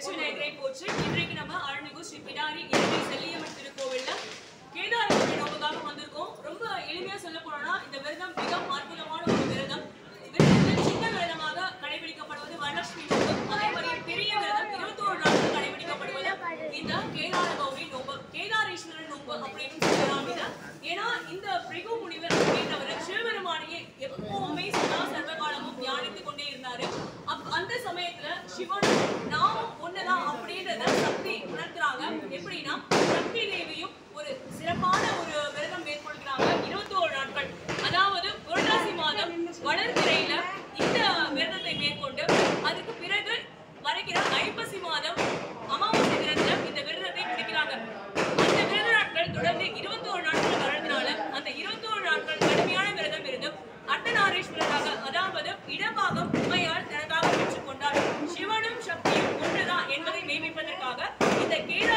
வெற்றி விநாயகரை போற்று இன்றைக்கு நம்ம அருள்மிகு ஸ்ரீ பிடாரி இலங்கை செல்லியம்மன் திருக்கோவில்ல கேதார கோவில் நோக்கமாக வந்திருக்கோம் ரொம்ப எளிமையா சொல்ல போனோம்னா இந்த விரதம் மிக அற்புதமான ஒரு விரதம் விரதத்தில் சின்ன விரதமாக கடைபிடிக்கப்படுவது வரலட்சுமி நோக்கம் அதே மாதிரி பெரிய விரதம் இருபத்தோரு நாட்கள் கடைபிடிக்கப்படுவது இந்த கேதார கௌரி நோக்கம் கேதாரேஸ்வரன் நோக்கம் அப்படின்னு சொல்லலாம் இதை ஏன்னா இந்த பிரிகு முனிவர் அப்படின்றவர் சிவபெருமானையே எப்பவுமே சதா சர்வ காலமும் தியானித்துக் கொண்டே இருந்தாரு அப் அந்த சமயத்துல சிவன் நாமும் ஒண்ணுதான் அப்படின்றத சக்தி உணர்த்துறாங்க எப்படின்னா சக்தி தேவியும் ஒரு சிறப்பான ஒரு விரதம் மேற்கொள்கிறாங்க இருபத்தோரு நாட்கள் அதாவது புரட்டாசி மாதம் வளர்பிறையில இந்த விரதத்தை மேற்கொண்டு அதுக்கு பிறகு வருகிற ஐப்பசி மாதம் அமாவாசை தினத்துல இந்த விரதத்தை முடிக்கிறாங்க அந்த விரத நாட்கள் தொடர்ந்து இருபத்தோரு நாட்கள் வர்றதுனால அந்த இருபத்தோரு நாட்கள் கடுமையான விரதம் இருந்தும் அர்த்தநாரீஸ்வரராக அதாவது இடபாகம் உண்மையால் தனக்காக பெற்றுக் கொண்டார் சிவனும் சக்தியும் ஒன்றுதான் என்பதை மெய்ப்பிப்பதற்காக இந்த கேதார